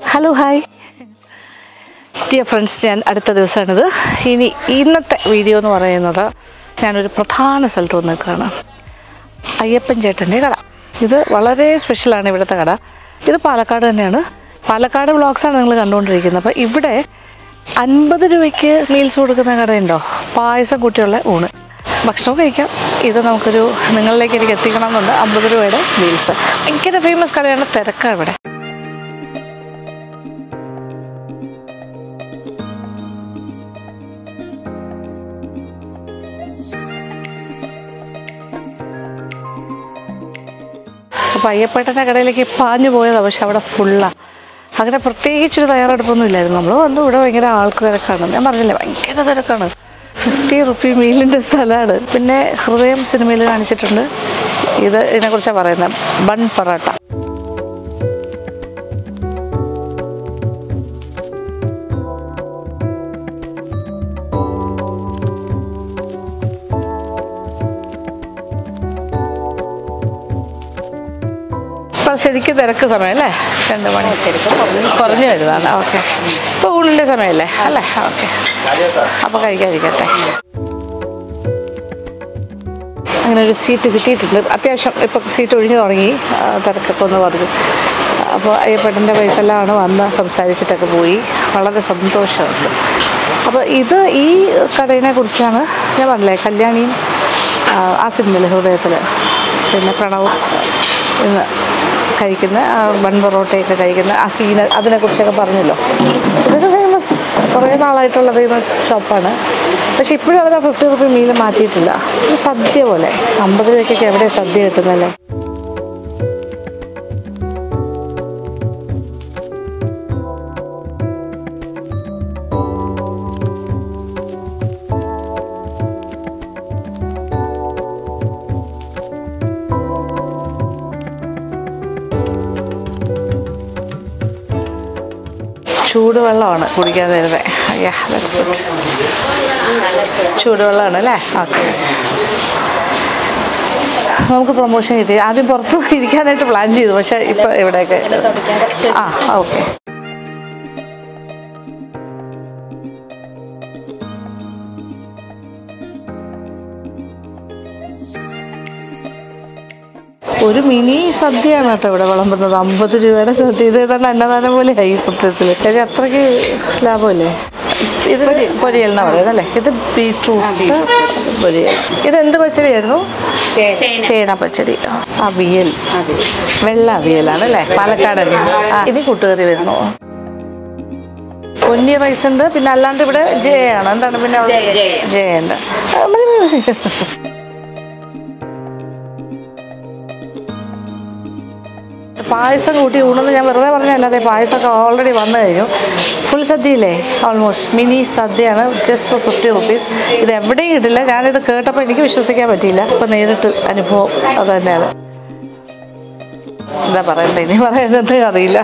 Hello hi dear friends ഞാൻ അടുത്ത ദിവസമാണിത് ഇനി ഇന്നത്തെ വീഡിയോ എന്ന് പറയുന്നത് ഞാനൊരു പ്രധാന സ്ഥലത്ത് വന്ന് നിൽക്കുകയാണ് അയ്യപ്പൻ ചേട്ടൻ്റെ കട ഇത് വളരെ സ്പെഷ്യലാണ് ഇവിടുത്തെ കട ഇത് പാലക്കാട് തന്നെയാണ് പാലക്കാട് വ്ളോഗ്സാണ് നിങ്ങൾ കണ്ടുകൊണ്ടിരിക്കുന്നത് അപ്പോൾ ഇവിടെ അൻപത് രൂപയ്ക്ക് മീൽസ് കൊടുക്കുന്ന കടയുണ്ടോ പായസം കൂട്ടിയുള്ള ഊണ് ഭക്ഷണം കഴിക്കാം ഇത് നമുക്കൊരു നിങ്ങളിലേക്ക് എനിക്ക് എത്തിക്കണം എന്നുണ്ട് അമ്പത് രൂപയുടെ മീൽസ് ഭയങ്കര ഫേമസ് കടയാണ് തിരക്കാണ് ഇവിടെ അപ്പോൾ അയ്യപ്പേട്ടൻ്റെ കടയിലേക്ക് പാഞ്ഞു പോയതാണ് പക്ഷെ അവിടെ ഫുള്ളാണ് അങ്ങനെ പ്രത്യേകിച്ചൊരു തയ്യാറെടുപ്പൊന്നും ഇല്ലായിരുന്നു നമ്മൾ വന്നു ഇവിടെ ഭയങ്കര ആൾക്ക് തിരക്കാണ് ഞാൻ പറഞ്ഞില്ലേ ഭയങ്കര തിരക്കാണ് ഫിഫ്റ്റി റുപ്പി മീലിൻ്റെ സ്ഥലമാണ് പിന്നെ ഹൃദയം സിനിമയിൽ കാണിച്ചിട്ടുണ്ട് ഇത് ഇതിനെക്കുറിച്ചാണ് പറയുന്നത് ബൺ പൊറോട്ട ഇപ്പം ശരിക്കും തിരക്ക് സമയം അല്ലേ രണ്ട് മണി കുറഞ്ഞു വരുന്നതാണ് ഓക്കെ ഇപ്പോൾ ഊണിൻ്റെ സമയമല്ലേ അല്ലേ ഓക്കെ അപ്പോൾ കഴിക്കാതിരിക്കട്ടെ അങ്ങനെ ഒരു സീറ്റ് കിട്ടിയിട്ടുണ്ട് അത്യാവശ്യം ഇപ്പം സീറ്റ് ഒഴിഞ്ഞു തുടങ്ങി ആ, തിരക്കൊക്കെ ഒന്ന് പറഞ്ഞു അപ്പോൾ അയ്യപ്പേട്ടൻ്റെ വൈഫെല്ലാം വന്ന് സംസാരിച്ചിട്ടൊക്കെ പോയി വളരെ സന്തോഷമുണ്ട് അപ്പോൾ ഇത് ഈ കടയിനെ കുറിച്ചാണ് ഞാൻ പറഞ്ഞില്ലേ കല്യാണിയും ആ, ആ സിനിമയിൽ ഹൃദയത്തിൽ പിന്നെ പ്രണവും ഇന്ന് കഴിക്കുന്ന ആ, ബൺ പൊറോട്ടയൊക്കെ കഴിക്കുന്ന ആ സീന് അതിനെക്കുറിച്ചൊക്കെ പറഞ്ഞല്ലോ ഇതൊക്കെ ഫേമസ് കുറേ നാളായിട്ടുള്ള ഫേമസ് ഷോപ്പാണ് പക്ഷെ ഇപ്പോഴും അവർ ആ ഫിഫ്റ്റി റുപ്പി മീൽ മാറ്റിയിട്ടില്ല ഒരു സദ്യ പോലെ അമ്പത് രൂപയ്ക്കൊക്കെ എവിടെ സദ്യ കിട്ടുന്നല്ലേ ചൂടുവെള്ളമാണ് കുടിക്കാൻ തരുന്നത് യാ ദാറ്റ്സ് ഗുഡ് ചൂടുവെള്ളമാണ് അല്ലേ ഓക്കെ നമുക്ക് പ്രൊമോഷൻ കിട്ടി ആദ്യം പുറത്ത് ഇരിക്കാനായിട്ട് പ്ലാൻ ചെയ്തു പക്ഷേ ഇപ്പം ഇവിടെയൊക്കെ ആ ഓക്കെ ഒരു മിനി സദ്യയാണ് കേട്ടോ ഇവിടെ വിളമ്പുന്നത് അമ്പത് രൂപയുടെ സദ്യ ഇത് ഏതാണ്ട് അന്നദാനം പോലെ ആയി സത്യത്തിൽ കാര്യം അത്രയ്ക്ക് ലാഭമല്ലേ ഇത് പൊരിയൽ എന്നാ പറയുന്നത് അല്ലേ ഇത് ബീട്രൂട്ട് പൊരിയൽ ഇത് എന്ത് പച്ചടിയായിരുന്നു ചേന പച്ചടി അവിയൽ വെള്ള അവിയലാണ് അല്ലേ പാലക്കാട് ആ ഇനി കൂട്ടുകറി വരുന്നു പൊന്നി റൈസ് ഉണ്ട് പിന്നെ അല്ലാണ്ട് ഇവിടെ ജയ ആണ് എന്താണ് പിന്നെ അവിടെ ജയ ഉണ്ട് ആ, മതി, മതി, മതി. പായസം കൂട്ടി ഊണെന്ന് ഞാൻ വെറുതെ പറഞ്ഞല്ലാതെ പായസമൊക്കെ ഓൾറെഡി വന്നു കഴിഞ്ഞു ഫുൾ സദ്യയില്ലേ ഓൾമോസ്റ്റ് മിനി സദ്യയാണ് ജസ്റ്റ് ഫോർ ഫിഫ്റ്റി റുപ്പീസ് ഇത് എവിടെയും കിട്ടില്ല ഞാനിത് കേട്ടപ്പോൾ എനിക്ക് വിശ്വസിക്കാൻ പറ്റിയില്ല അപ്പോൾ നേരിട്ട് അനുഭവം അത് തന്നെയാണ് എന്താ പറയണ്ടേ ഇനി പറയുന്നത് അറിയില്ല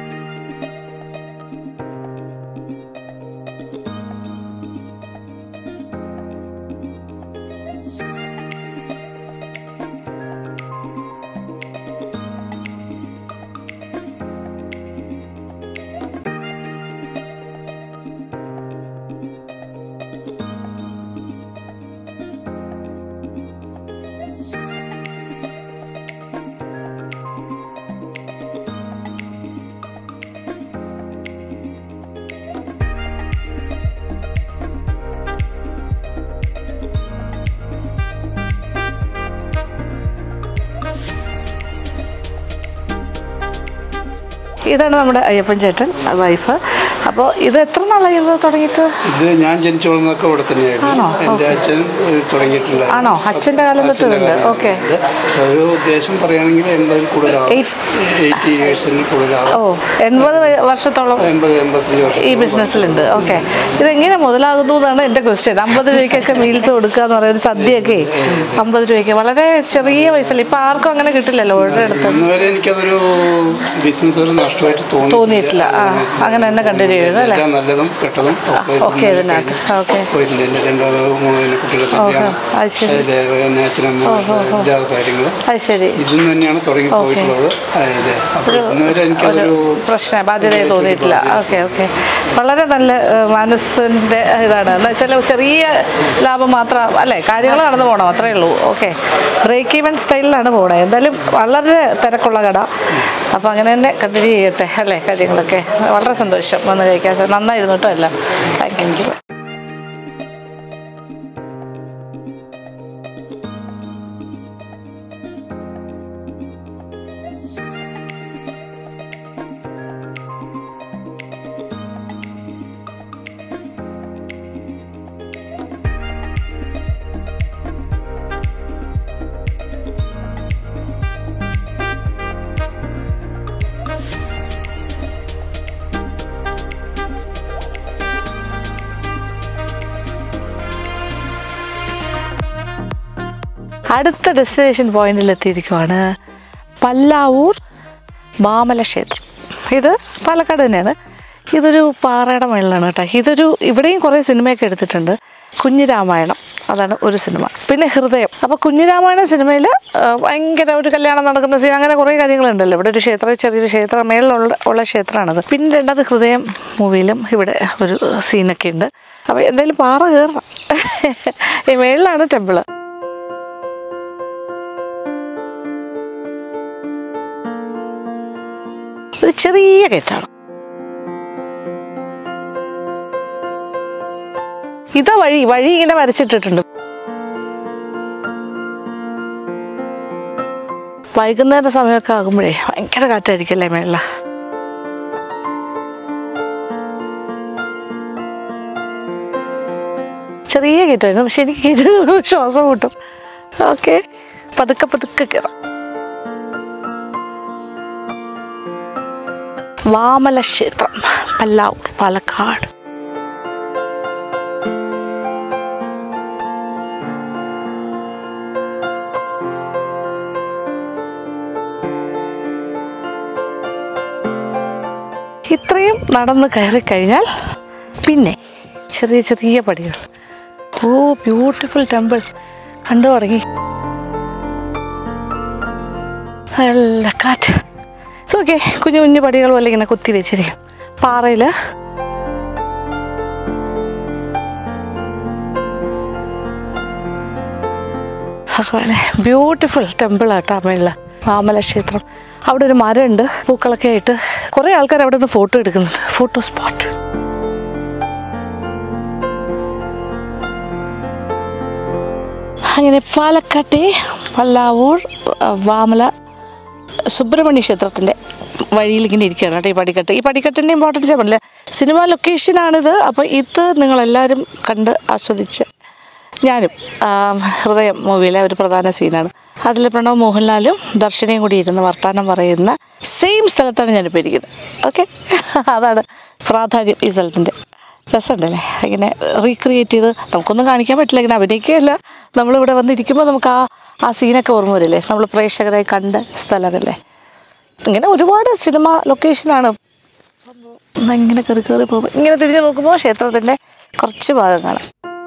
ഇതാണ് നമ്മുടെ അയ്യപ്പൻ ചേട്ടൻ വൈഫ് അപ്പോൾ ഇത് എത്ര നാളായി ഇത് തുടങ്ങിയിട്ട് ഇത് ഞാൻ ജനിച്ചു വളർന്നൊക്കെ ഇവിടെ തന്നെയായിരുന്നു ആണോ? എൻ്റെ അച്ഛൻ ഏഹ്, തുടങ്ങിയിട്ടില്ല ആണോ? അച്ഛൻ്റെ കാലം തൊട്ട് അച്ഛൻ്റെ ഉണ്ട്. കാലം ഓക്കേ. ഉണ്ട്. ഒരു ഉദ്ദേശം പറയുകയാണെങ്കിൽ എൺപതിൽ കൂടുതലാവും Eight- എയ്റ്റി ഇയേഴ്സിന് ഓ കൂടുതലാവും എൺപത് വയ- വർഷത്തോളം എൺപത് എൺപത്തഞ്ച് വർഷം ഈ ബിസിനസ്സിലുണ്ട് ഓക്കെ ഇതെങ്ങനെ മുതലാകുന്നു എന്നാണ് എൻ്റെ ക്വസ്റ്റ്യൻ അമ്പത് രൂപയ്ക്കൊക്കെ മീൽസ് കൊടുക്കുക എന്ന് പറയുന്ന ഒരു സദ്യയൊക്കെ അമ്പത് രൂപയ്ക്ക് വളരെ ചെറിയ പൈസ ഇപ്പം ആർക്കും അങ്ങനെ കിട്ടില്ലല്ലോ ഓരുടെ അടുത്ത് ഇന്നുവരെ എനിക്കതൊരു ബിസിനസ് ഒരു നഷ്ടമായിട്ട് തോന്നി തോന്നിയിട്ടില്ല ആ അങ്ങനെ തന്നെ കണ്ടിരിക്കും കണ്ടിന്യൂ ചെയ്യുന്നു അല്ലേ എല്ലാം നല്ലതും കെട്ടതും ഒക്കെ ഓക്കെ ഇതിനകത്ത് ഓക്കെ പോയിട്ടുണ്ട് എൻ്റെ രണ്ട് മൂന്ന് കുട്ടികളെ കല്യാണം അത് ശരി അതിലെ അച്ഛനമ്മ എല്ലാ കാര്യങ്ങളും അത് ശരി ഇതിൽ നിന്ന് തന്നെയാണ് തുടങ്ങി പോയിട്ടുള്ളത് അതെ അപ്പോൾ ഇന്നുവരെ എനിക്കതൊരു പ്രശ്ന ബാധ്യതയെ തോന്നിയിട്ടില്ല ഓക്കെ ഓക്കെ വളരെ നല്ല ഏഹ്, മനസ്സിൻ്റെ ഇതാണ് എന്ന് വെച്ചാൽ ചെറിയ ലാഭം മാത്രം അല്ലേ കാര്യങ്ങൾ നടന്നു പോകണം അത്രേ ഉള്ളൂ ഓക്കെ ബ്രേക്ക് ഈവൻ സ്റ്റൈലിലാണ് പോകണത് എന്തായാലും വളരെ തിരക്കുള്ള കട അപ്പോൾ അങ്ങനെ തന്നെ കണ്ടിന്യൂ ചെയ്യട്ടെ അല്ലേ കാര്യങ്ങളൊക്കെ വളരെ സന്തോഷം വന്ന് കഴിക്കാൻ സാർ നന്നായിരുന്നു കേട്ടോ എല്ലാം താങ്ക് യു അടുത്ത ഡെസ്റ്റിനേഷൻ പോയിന്റിൽ എത്തിയിരിക്കുവാണ് പല്ലാവൂർ മാമല ക്ഷേത്രം ഇത് പാലക്കാട് തന്നെയാണ് ഇതൊരു പാറയുടെ മുകളിലാണ് കേട്ടോ ഇതൊരു ഇവിടെയും കുറേ സിനിമയൊക്കെ എടുത്തിട്ടുണ്ട് കുഞ്ഞിരാമായണം അതാണ് ഒരു സിനിമ പിന്നെ ഹൃദയം അപ്പോൾ കുഞ്ഞിരാമായണം സിനിമയിൽ ഭയങ്കര ഒരു കല്യാണം നടക്കുന്ന സീൻ അങ്ങനെ കുറേ കാര്യങ്ങളുണ്ടല്ലോ ഇവിടെ ഒരു ക്ഷേത്രം ചെറിയൊരു ക്ഷേത്രം മേളിലുള്ള ഉള്ള ക്ഷേത്രമാണത് പിന്നെ രണ്ടാമത് ഹൃദയം മൂവിയിലും ഇവിടെ ഒരു സീനൊക്കെ ഉണ്ട് അപ്പോൾ എന്തായാലും പാറ കയറണം ഈ മേളിലാണ് ടെമ്പിള് ഒരു ചെറിയ കയറ്റാണ് ഇതാ വഴി വഴി ഇങ്ങനെ വരച്ചിട്ടിട്ടുണ്ട് വൈകുന്നേര സമയമൊക്കെ ആകുമ്പോഴേ ഭയങ്കര കാറ്റായിരിക്കും അല്ലേ മേളില ചെറിയ കയറ്റമായിരുന്നു പക്ഷെ എനിക്ക് കയറ്റുന്നത് ശ്വാസം മുട്ടും ഓക്കെ പതുക്കെ പതുക്കെ കയറാം വാമല ക്ഷേത്രം പല്ലാവൂർ പാലക്കാട് ഇത്രയും നടന്ന് കയറി കഴിഞ്ഞാൽ പിന്നെ ചെറിയ ചെറിയ പടികൾ ഓ ബ്യൂട്ടിഫുൾ ടെമ്പിൾ കണ്ടു തുടങ്ങി നല്ല കാറ്റ് ഓക്കെ കുഞ്ഞു കുഞ്ഞു പടികൾ പോലെ ഇങ്ങനെ കുത്തി വെച്ചിരിക്കും പാറയിൽ ഭഗവാനെ ബ്യൂട്ടിഫുൾ ടെമ്പിൾ ആട്ടോ അമ്മയുള്ള മാമല ക്ഷേത്രം അവിടെ ഒരു മരമുണ്ട് പൂക്കളൊക്കെ ആയിട്ട് കുറേ ആൾക്കാർ അവിടെ നിന്ന് ഫോട്ടോ എടുക്കുന്നുണ്ട് ഫോട്ടോ സ്പോട്ട് അങ്ങനെ പാലക്കാട്ടെ പല്ലാവൂർ ആ, വാമല സുബ്രഹ്മണ്യ ക്ഷേത്രത്തിൻ്റെ വഴിയിൽ ഇങ്ങനെ ഇരിക്കുകയാണ് കേട്ടോ ഈ പടിക്കെട്ട് ഈ പടിക്കെട്ടിൻ്റെ ഇമ്പോർട്ടൻസ് പറഞ്ഞില്ല സിനിമ ലൊക്കേഷനാണിത് അപ്പോൾ ഇത് നിങ്ങളെല്ലാവരും കണ്ട് ആസ്വദിച്ച് ഞാനും ആ, ഹൃദയം മൂവിയിലെ ഒരു പ്രധാന സീനാണ് അതിൽ പ്രണവ് മോഹൻലാലും ദർശനയും കൂടി ഇരുന്ന് വർത്തമാനം പറയുന്ന സെയിം സ്ഥലത്താണ് ഞാനിപ്പോൾ ഇരിക്കുന്നത് ഓക്കെ അതാണ് പ്രാധാന്യം ഈ സ്ഥലത്തിൻ്റെ രസമുണ്ടല്ലേ ഇങ്ങനെ റീക്രിയേറ്റ് ചെയ്ത് നമുക്കൊന്നും കാണിക്കാൻ പറ്റില്ല ഇങ്ങനെ അഭിനയിക്കുകയല്ല നമ്മളിവിടെ വന്നിരിക്കുമ്പോൾ നമുക്ക് ആ ആ സീനൊക്കെ ഓർമ്മ വരില്ലേ നമ്മൾ പ്രേക്ഷകരെ കണ്ട സ്ഥലമല്ലേ ഇങ്ങനെ ഒരുപാട് സിനിമ ലൊക്കേഷനാണ് ഒന്ന് ഇങ്ങനെ കയറി കയറി പോകുമ്പോൾ ഇങ്ങനെ തിരിഞ്ഞ് നോക്കുമ്പോൾ ക്ഷേത്രത്തിൻ്റെ കുറച്ച് ഭാഗം കാണാം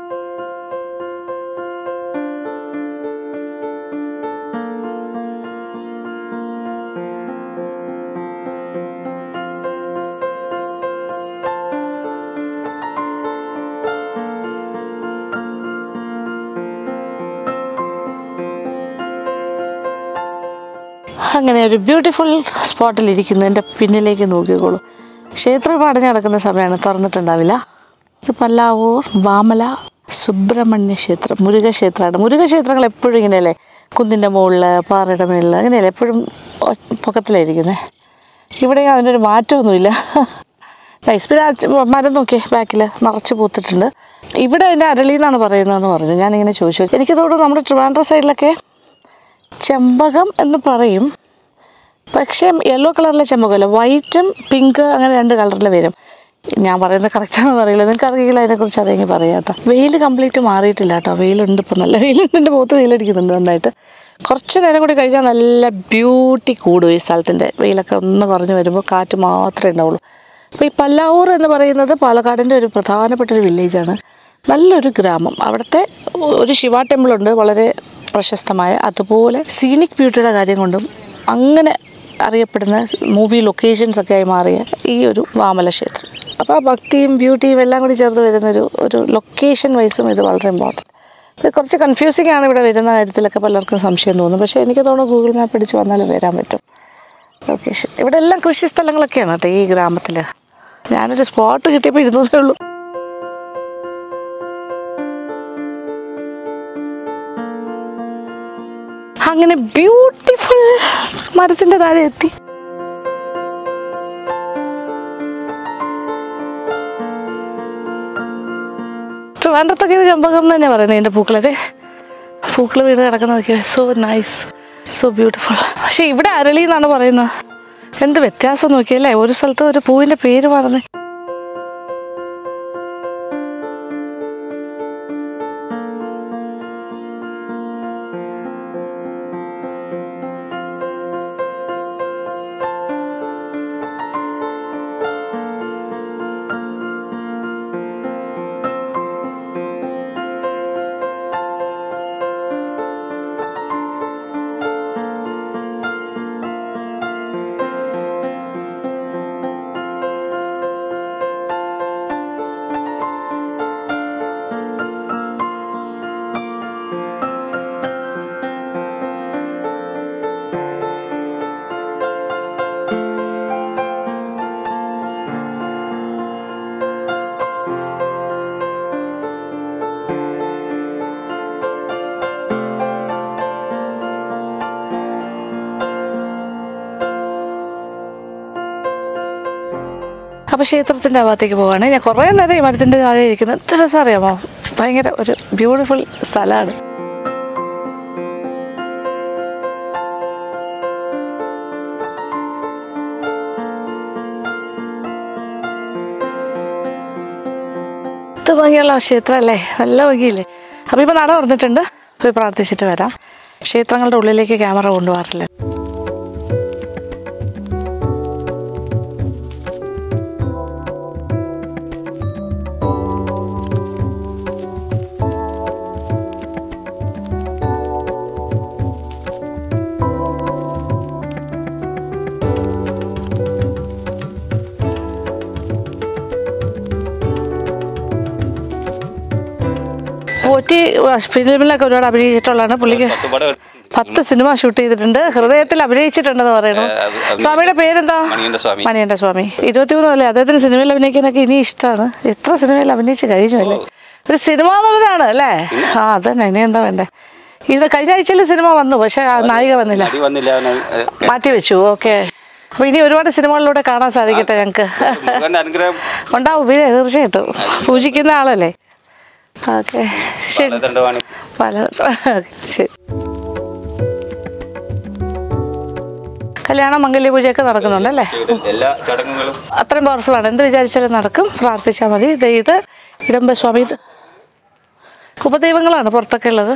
അങ്ങനെ ഒരു ബ്യൂട്ടിഫുൾ സ്പോട്ടിൽ ഇരിക്കുന്നു എൻ്റെ പിന്നിലേക്ക് നോക്കിക്കോളൂ ക്ഷേത്രം അടഞ്ഞു കിടക്കുന്ന സമയമാണ് തുറന്നിട്ടുണ്ടാവില്ല ഇത് പല്ലാവൂർ വാമല സുബ്രഹ്മണ്യ ക്ഷേത്രം മുരുകക്ഷേത്രമാണ് മുരുകക്ഷേത്രങ്ങൾ എപ്പോഴും ഇങ്ങനെയല്ലേ കുന്നിൻ്റെ മുകളിൽ പാറയുടെ മുകളിൽ അങ്ങനെയല്ലേ എപ്പോഴും ഒ- പൊക്കത്തിലായിരിക്കുന്നത് ഇവിടെ അതിനൊരു മാറ്റമൊന്നുമില്ല നൈസ് പിന്നെ ആ ച- മരം നോക്കിയേ ബാക്കിൽ നിറച്ച് പൂത്തിട്ടുണ്ട് ഇവിടെ അതിൻ്റെ അരളി എന്നാണ് പറയുന്നതെന്ന് പറഞ്ഞു ഞാനിങ്ങനെ ചോദിച്ചു എനിക്ക് തോന്നുന്നു നമ്മുടെ ട്രിവാൻഡ്രം സൈഡിലൊക്കെ ചെമ്പകം എന്ന് പറയും പക്ഷേ യെല്ലോ കളറിലെ ചെമ്പകമല്ല വൈറ്റും പിങ്ക് അങ്ങനെ രണ്ട് കളറിൽ വരും ഞാൻ പറയുന്നത് കറക്റ്റാണോ അറിയില്ല നിങ്ങൾക്ക് അറിയില്ല അതിനെക്കുറിച്ച് അറിയെങ്കിൽ പറയാം കേട്ടോ വെയിൽ കംപ്ലീറ്റ് മാറിയിട്ടില്ല കേട്ടോ വെയിലുണ്ട് ഇപ്പം നല്ല വെയിലുണ്ട് എൻ്റെ മുഖത്ത് വെയിലടിക്കുന്നുണ്ട് നന്നായിട്ട് കുറച്ച് നേരം കൂടി കഴിഞ്ഞാൽ നല്ല ബ്യൂട്ടി കൂടും ഈ സ്ഥലത്തിൻ്റെ വെയിലൊക്കെ ഒന്ന് കുറഞ്ഞ് വരുമ്പോൾ കാറ്റ് മാത്രമേ ഉണ്ടാവുള്ളൂ അപ്പോൾ ഈ പല്ലാവൂർ എന്ന് പറയുന്നത് പാലക്കാടിൻ്റെ ഒരു പ്രധാനപ്പെട്ട ഒരു വില്ലേജാണ് നല്ലൊരു ഗ്രാമം അവിടുത്തെ ഒരു ശിവ ടെമ്പിളുണ്ട് വളരെ പ്രശസ്തമായ അതുപോലെ സീനിക് ബ്യൂട്ടിയുടെ കാര്യം കൊണ്ടും അങ്ങനെ അറിയപ്പെടുന്ന മൂവി ലൊക്കേഷൻസ് ഒക്കെ ആയി മാറിയ ഈ ഒരു വാമല ക്ഷേത്രം അപ്പോൾ ആ ഭക്തിയും ബ്യൂട്ടിയും എല്ലാം കൂടി ചേർന്ന് വരുന്നൊരു ഒരു ലൊക്കേഷൻ വൈസും ഇത് വളരെ ഇമ്പോർട്ടൻറ്റ് ഇത് കുറച്ച് കൺഫ്യൂസിംഗ് ആണ് ഇവിടെ വരുന്ന കാര്യത്തിലൊക്കെ പലർക്കും സംശയം തോന്നും പക്ഷേ എനിക്ക് തോന്നുന്നു ഗൂഗിൾ മാപ്പ് അടിച്ച് വന്നാൽ വരാൻ പറ്റും ലൊക്കേഷൻ ഇവിടെ എല്ലാം കൃഷി സ്ഥലങ്ങളൊക്കെയാണ് കേട്ടോ ഈ ഗ്രാമത്തിൽ ഞാനൊരു സ്പോട്ട് കിട്ടിയപ്പോൾ ഇരുന്നതേ ഉള്ളൂ അങ്ങനെ ബ്യൂട്ടിഫുൾ മരത്തിൻ്റെ താഴെ എത്തി ട്രിവാൻഡ്രത്തൊക്കെ ഇത് ചെമ്പകം എന്ന് തന്നെ പറയുന്നത് ഇതിൻ്റെ പൂക്കളതെ പൂക്കൾ വീണ് കിടക്കുന്ന നോക്കിയാൽ സോ നൈസ് സോ ബ്യൂട്ടിഫുൾ പക്ഷെ ഇവിടെ അരളി എന്നാണ് പറയുന്നത് എന്ത് വ്യത്യാസം നോക്കിയല്ലേ ഒരു സ്ഥലത്ത് ഒരു പൂവിൻ്റെ പേര് പറഞ്ഞേ അപ്പോൾ ക്ഷേത്രത്തിൻ്റെ ഭാഗത്തേക്ക് പോവാണ് ഞാൻ കുറേ നേരം ഈ മരത്തിൻ്റെ താഴെ ഇരിക്കുന്നത് എത്ര രസം അറിയാമോ ഭയങ്കര ഒരു ബ്യൂട്ടിഫുൾ സ്ഥലമാണ് ഇത് ഭംഗിയുള്ള ക്ഷേത്രം അല്ലേ നല്ല ഭംഗിയില്ലേ അപ്പോൾ ഇപ്പോൾ നട തുറന്നിട്ടുണ്ട് പോയി പ്രാർത്ഥിച്ചിട്ട് വരാം ക്ഷേത്രങ്ങളുടെ ഉള്ളിലേക്ക് ക്യാമറ കൊണ്ടുപോകാറില്ല പോറ്റി ഫിലിമിലൊക്കെ ഒരുപാട് അഭിനയിച്ചിട്ടുള്ളതാണ് പുള്ളിക്ക് പത്ത് സിനിമ ഷൂട്ട് ചെയ്തിട്ടുണ്ട് ഹൃദയത്തിൽ അഭിനയിച്ചിട്ടുണ്ടെന്ന് പറയുന്നു സ്വാമിയുടെ പേരെന്താ മണികണ്ഠ സ്വാമി മണിയൻ്റെ സ്വാമി ഇരുപത്തിമൂന്ന് കൊല്ലം അദ്ദേഹത്തിന് സിനിമയിൽ അഭിനയിക്കാനൊക്കെ ഇനി ഇഷ്ടമാണ് എത്ര സിനിമയിൽ അഭിനയിച്ച് കഴിഞ്ഞു അല്ലേ ഒരു സിനിമ എന്നുള്ളതാണ് അല്ലേ ആ അതന്നെ ഇനി എന്താ വേണ്ടേ ഇത് കഴിഞ്ഞ ആഴ്ചയിൽ സിനിമ വന്നു പക്ഷെ ആ നായിക വന്നില്ല അടി വന്നില്ല അവന്, ഏ, മാറ്റി വെച്ചു ഓക്കെ അപ്പൊ ഇനി ഒരുപാട് സിനിമകളിലൂടെ കാണാൻ സാധിക്കട്ടെ ഞങ്ങൾക്ക് മുരുകന്റെ അനുഗ്രഹം ഉണ്ടാവും പിന്നെ തീർച്ചയായിട്ടും പൂജിക്കുന്ന ആളല്ലേ ഓക്കെ ശരി പലതണ്ടമാണ് പല ശരി കല്യാണം മംഗല്യ പൂജയൊക്കെ നടക്കുന്നുണ്ടല്ലേ എല്ലാ ചടങ്ങുകളും അത്രയും പവർഫുൾ ആണ് എന്ത് വിചാരിച്ചാലും നടക്കും പ്രാർത്ഥിച്ചാൽ മതി ദേ ഇത് ഇടമ്പ സ്വാമി ഇത് ഉപദൈവങ്ങളാണ് പുറത്തൊക്കെ ഉള്ളത്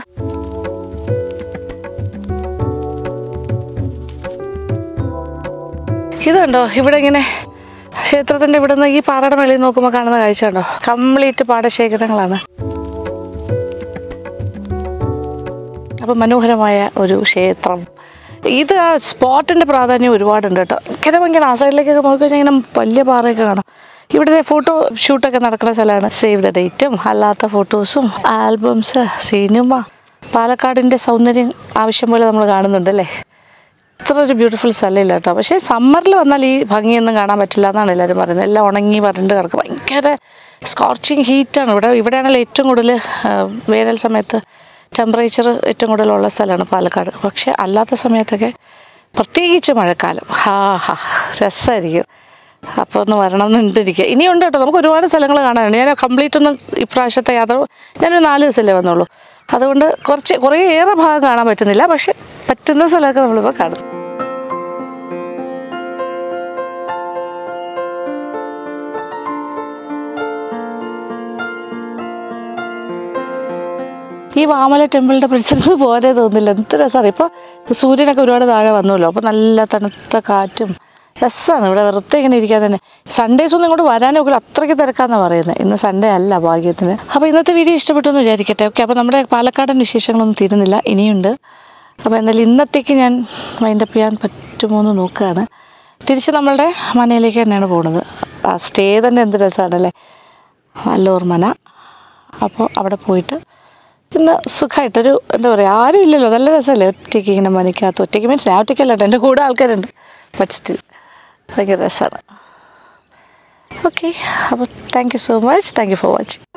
ഇത് കണ്ടോ ഇവിടെ ഇങ്ങനെ ക്ഷേത്രത്തിന്റെ ഇവിടെ നിന്ന് ഈ പാറയുടെ മേളിൽ നോക്കുമ്പോൾ കാണുന്ന കാഴ്ച കണ്ടോ കംപ്ലീറ്റ് പാടശേഖരങ്ങളാണ് അപ്പം മനോഹരമായ ഒരു ക്ഷേത്രം ഇത് ആ സ്പോട്ടിൻ്റെ പ്രാധാന്യം ഒരുപാടുണ്ട് കേട്ടോ ഭയങ്കര ഭയങ്കര ആ സൈഡിലേക്കൊക്കെ നോക്കിക്കഴിഞ്ഞാൽ ഇങ്ങനെ വലിയ പാറയൊക്കെ കാണാം ഇവിടുത്തെ ഫോട്ടോ ഷൂട്ടൊക്കെ നടക്കുന്ന സ്ഥലമാണ് സേവ് ദ ഡേറ്റും അല്ലാത്ത ഫോട്ടോസും ആൽബംസ് സിനിമ പാലക്കാടിൻ്റെ സൗന്ദര്യം ആവശ്യം പോലെ നമ്മൾ കാണുന്നുണ്ട് അല്ലേ ഇത്ര ഒരു ബ്യൂട്ടിഫുൾ സ്ഥലമില്ല കേട്ടോ പക്ഷേ സമ്മറിൽ വന്നാൽ ഈ ഭംഗിയൊന്നും കാണാൻ പറ്റില്ല എന്നാണ് എല്ലാവരും പറയുന്നത് എല്ലാം ഉണങ്ങി വരണ്ട് കിടക്കും ഭയങ്കര സ്കോർച്ചിങ് ഹീറ്റാണ് ഇവിടെ ഇവിടെയാണല്ലോ ഏറ്റവും കൂടുതൽ ആ, വേനൽ സമയത്ത് ടെമ്പറേച്ചർ ഏറ്റവും കൂടുതലുള്ള സ്ഥലമാണ് പാലക്കാട് പക്ഷേ അല്ലാത്ത സമയത്തൊക്കെ പ്രത്യേകിച്ച് മഴക്കാലം ഹാ ഹാ രസമായിരിക്കും അപ്പോൾ ഒന്ന് വരണം എന്നുണ്ടിരിക്കുക ഇനിയുണ്ട് കേട്ടോ നമുക്ക് ഒരുപാട് സ്ഥലങ്ങൾ കാണാനുണ്ട് ഞാൻ കംപ്ലീറ്റ് ഒന്നും ഇപ്രാവശ്യത്തെ യാത്ര ഞാനൊരു നാല് ദിവസമല്ലേ വന്നുള്ളൂ അതുകൊണ്ട് കുറച്ച് കുറേ ഏറെ ഭാഗം കാണാൻ പറ്റുന്നില്ല പക്ഷെ പറ്റുന്ന സ്ഥലമൊക്കെ നമ്മളിപ്പോൾ കാണും ഈ വാമല ടെമ്പിളിൻ്റെ പരിസരത്ത് പോരേ തോന്നില്ല എന്ത് രസമാണ് ഇപ്പോൾ സൂര്യനൊക്കെ ഒരുപാട് താഴെ വന്നല്ലോ അപ്പോൾ നല്ല തണുത്ത കാറ്റും രസമാണ് ഇവിടെ വെറുതെ ഇങ്ങനെ ഇരിക്കാൻ തന്നെ സൺഡേസ് ഒന്നും ഇങ്ങോട്ട് വരാനേ ഒക്കെ അത്രയ്ക്ക് തിരക്കാന്നാണ് പറയുന്നത് ഇന്ന് സൺഡേ അല്ല ഭാഗ്യത്തിന് അപ്പോൾ ഇന്നത്തെ വീഡിയോ ഇഷ്ടപ്പെട്ടു എന്ന് വിചാരിക്കട്ടെ ഓക്കെ അപ്പോൾ നമ്മുടെ പാലക്കാടൻ വിശേഷങ്ങളൊന്നും തീരുന്നില്ല ഇനിയുണ്ട് അപ്പോൾ എന്തായാലും ഇന്നത്തേക്ക് ഞാൻ വൈൻഡപ്പ് ചെയ്യാൻ പറ്റുമോ എന്ന് നോക്കുകയാണ് തിരിച്ച് നമ്മളുടെ മനയിലേക്ക് തന്നെയാണ് പോകുന്നത് ആ സ്റ്റേ തന്നെ എന്ത് രസമാണല്ലേ അല്ലൂർ മന അപ്പോൾ അവിടെ പോയിട്ട് ഇന്ന് സുഖമായിട്ടൊരു എന്താ പറയുക ആരും ഇല്ലല്ലോ നല്ല രസമല്ലേ ഒറ്റയ്ക്ക് ഇങ്ങനെ മനയ്ക്കകത്ത് ഒറ്റയ്ക്ക് മീൻസ് ഞാൻ ഒറ്റയ്ക്കല്ല കേട്ടോ എൻ്റെ കൂടെ ആൾക്കാരുണ്ട് ബട്ട് സ്റ്റിൽ ഭയങ്കര രസമാണ് ഓക്കെ അപ്പോൾ thank you so much thank you for watching